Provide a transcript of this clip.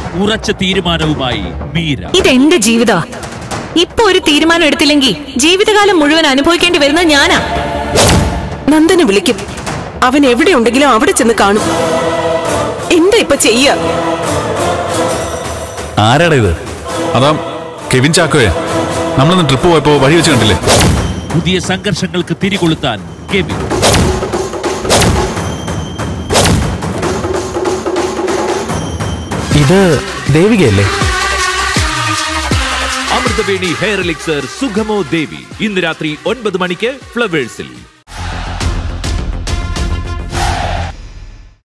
ഉറച്ച തീരുമാനവുമായി മീര ഇതെന്റെ ജീവിതാ ഇപ്പൊ ഒരു തീരുമാനം എടുത്തില്ലെങ്കിൽ ജീവിതകാലം മുഴുവൻ അനുഭവിക്കേണ്ടി വരുന്നത് ഞാനാ നന്ദനെ വിളിക്കും അവൻ എവിടെയുണ്ടെങ്കിലും അവിടെ ചെന്ന് കാണും എന്താ ഇപ്പൊ ചെയ്യ ആരാടാ ഇത് അതാ കെവിൻ ചാക്കോയെ നമ്മളൊന്ന് ട്രിപ്പ് പോയപ്പോ വഴി വെച്ച് കണ്ടില്ലേ പുതിയ സംഘർഷങ്ങൾക്ക് തിരികൊളുത്താൻ കെവിൻ ഇത് ദേവികയല്ലേ അമൃതവേണി ഹെയർ എലിക്സർ സുഖമോ ദേവി ഇന്ന് രാത്രി ഒൻപത് മണിക്ക് ഫ്ലവേഴ്സിൽ